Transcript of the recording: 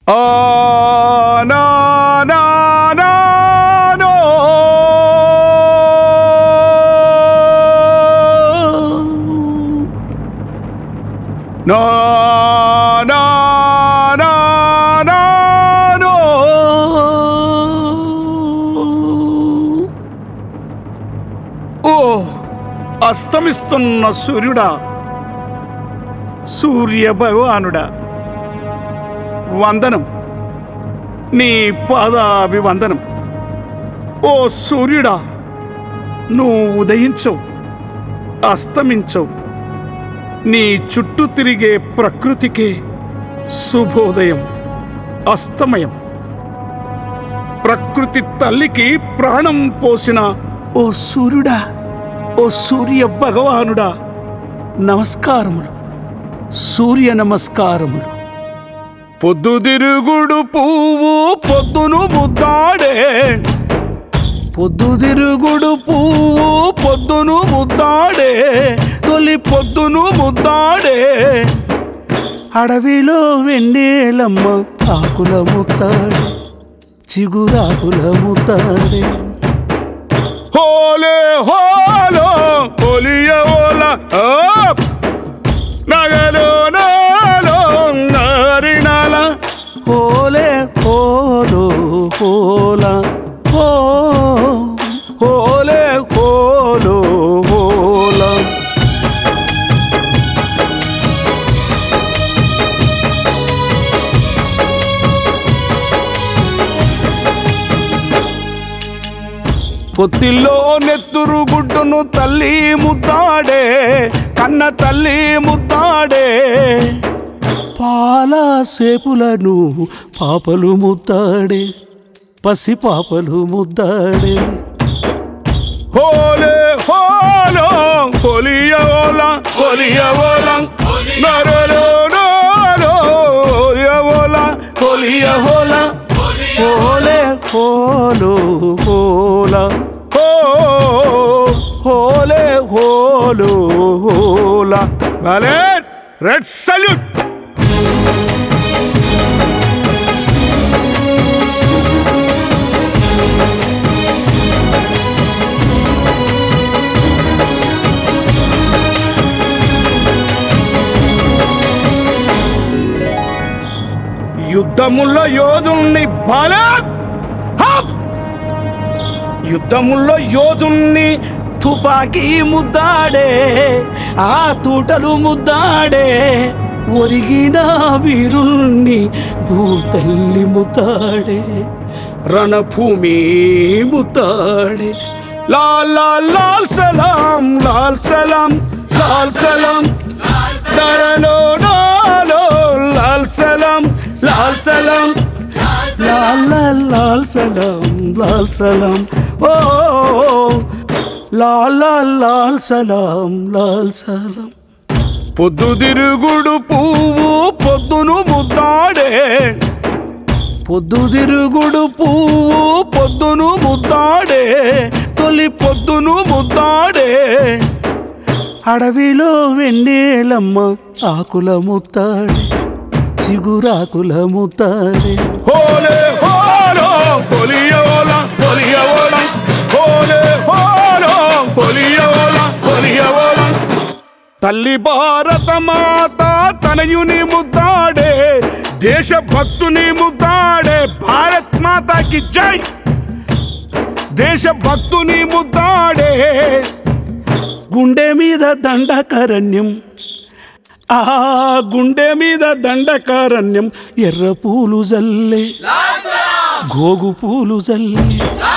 ఆ నా నా నా నో. నా నా నా నా నో. ఓ అస్తమిస్తున్న సూర్యుడా సూర్య భగవానుడా వందనం నీ పాదాభివందనం ఓ సూర్యుడా నువ్వు ఉదయించవు అస్తమించవు నీ చుట్టూ తిరిగే ప్రకృతికే శుభోదయం అస్తమయం ప్రకృతి తల్లికి ప్రాణం పోసిన ఓ సూర్యుడా ఓ సూర్య భగవానుడా నమస్కారములు సూర్య నమస్కారములు పొద్దుదిరుగుడు పువ్వు పొద్దును ముద్దాడే పొద్దుదిరుగుడు పువ్వు పొద్దును ముద్దాడే తొలి పొద్దును ముద్దాడే అడవిలో వెన్నెలమ్మ ఆకుల ముత్తాడే చిగురాకుల ముత్తాడే హోలే హోలో హోలియ ఓల ఆప్ నగలో నాలో నారినాల హోలే హోలో హోల హో హోలే హోలో హోల పొత్తిల్లో నెత్తురు గుడ్డును తల్లి ముద్దాడే కన్న తల్లి ముద్దాడే పాల సేపులను పాపలు ముద్దాడే పసి పాపలు ముద్దాడే హోలే హోలో హోలియోల హోలియోల నరలో నాలో హోలియోల హోలియోల హోలే హోలో హోల హో హోలే హోలో హోల భలే రెడ్ సల్యూట్ యుద్ధముల్లో యోధుల్ని బలా హప్! యుద్ధముల్లో యోధుల్ని తుపాకీ ముద్దాడే ఆ తూటలు ముద్దాడే ఒరిగిన వీరుల్ని భూతల్లి ముద్దాడే రణభూమి ముద్దాడే లాల్ లాల్ లాల్ సలాం లాల్ సలాం లాల్ సలాం నరలో నాలో లాల్ సలాం లాల్ సలాం లాల్ లాల్ లాల్ సలాం లాల్ సలాం ఓ లాల్ లాల్ లాల్ సలాం లాల్ సలాం పొద్దుదిరుగుడు పువ్వు పొద్దును ముద్దాడే పొద్దుదిరుగుడు పువ్వు పొద్దును ముద్దాడే తొలి పొద్దును ముద్దాడే అడవిలో వెన్నెలమ్మ ఆకుల ముత్తాడే చిగురాకుల ముత్తాడే హోలే హోలో హోలియోల హోలియోల హోలే హోలో హోలియోల హోలియోల తల్లి భారత మాత తనయుని ముద్దాడే దేశభక్తుని ముద్దాడే భారత్ మాతాకి జై దేశభక్తుని ముద్దాడే గుండె మీద దండకరణ్యం ఆ గుండె మీద దండకారణ్యం ఎర్ర పూలు జల్లే గోగు పూలు జల్లే